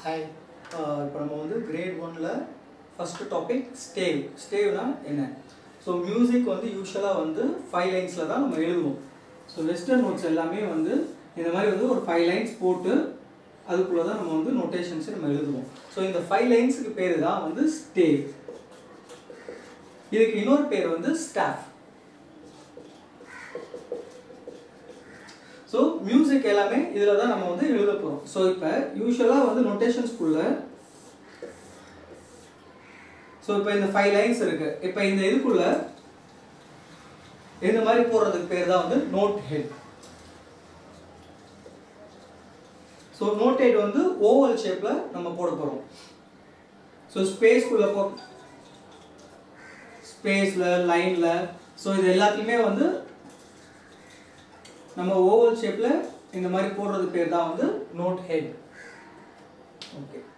hi இப்போ நம்ம வந்து கிரேட் ஒனில் ஃபஸ்ட்டு டாபிக் ஸ்டேவ் ஸ்டேவ்னா என்ன ஸோ மியூசிக் வந்து யூஸ்வலாக வந்து ஃபைவ் லைன்ஸில் தான் நம்ம எழுதுவோம் ஸோ வெஸ்டர்ன் நோட்ஸ் எல்லாமே வந்து இந்த மாதிரி வந்து ஒரு ஃபைவ் லைன்ஸ் போட்டு அதுக்குள்ளே தான் நம்ம வந்து நோட்டேஷன்ஸை நம்ம எழுதுவோம் ஸோ இந்த ஃபைவ் லைன்ஸுக்கு பேர் தான் வந்து ஸ்டேவ் இதுக்கு இன்னொரு பேர் வந்து ஸ்டாஃப் ஸோ மியூசிக் எல்லாமே இதில் தான் நம்ம வந்து எழுத போகிறோம் ஸோ இப்போ யூஸ்வலாக வந்து நொட்டேஷன்ஸ்குள்ள ஸோ இப்போ இந்த ஃபைவ் லைன்ஸ் இருக்கு இப்போ இந்த இதுக்குள்ள இந்த மாதிரி போடுறதுக்கு பேர் தான் வந்து note head so note head வந்து ஓவல் ஷேப்பில் நம்ம போட போகிறோம் ஸோ ஸ்பேஸ்க்குள்ளே போ ஸ்பேஸில் லைனில் ஸோ இது எல்லாத்தையுமே வந்து நம்ம ஓவல் ஷேப்பில் இந்த மாதிரி போடுறது பேர் தான் வந்து நோட் ஹெட் ஓகே